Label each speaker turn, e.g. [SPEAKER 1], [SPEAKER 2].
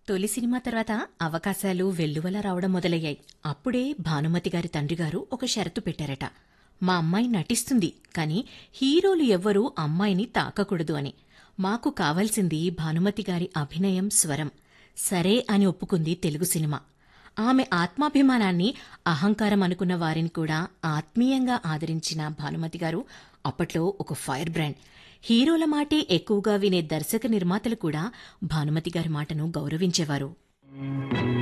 [SPEAKER 1] తొలి సినిమా తర్వాత అవకాశాలు వెల్లువలా రావడం మొదలయ్యాయి అప్పుడే భానుమతి గారి తండ్రిగారు ఒక షరతు పెట్టారట మా అమ్మాయి నటిస్తుంది కాని హీరోలు ఎవ్వరూ అమ్మాయిని తాకకూడదు అని మాకు కావాల్సింది భానుమతి గారి అభినయం స్వరం సరే అని ఒప్పుకుంది తెలుగు సినిమా ఆమె ఆత్మాభిమానాన్ని అహంకారం అనుకున్న వారిని కూడా ఆత్మీయంగా ఆదరించిన భానుమతి గారు అప్పట్లో ఒక ఫైర్ బ్రాండ్ హీరోల మాటే ఎక్కువగా వినే దర్శక నిర్మాతలు కూడా భానుమతి గారి మాటను గౌరవించేవారు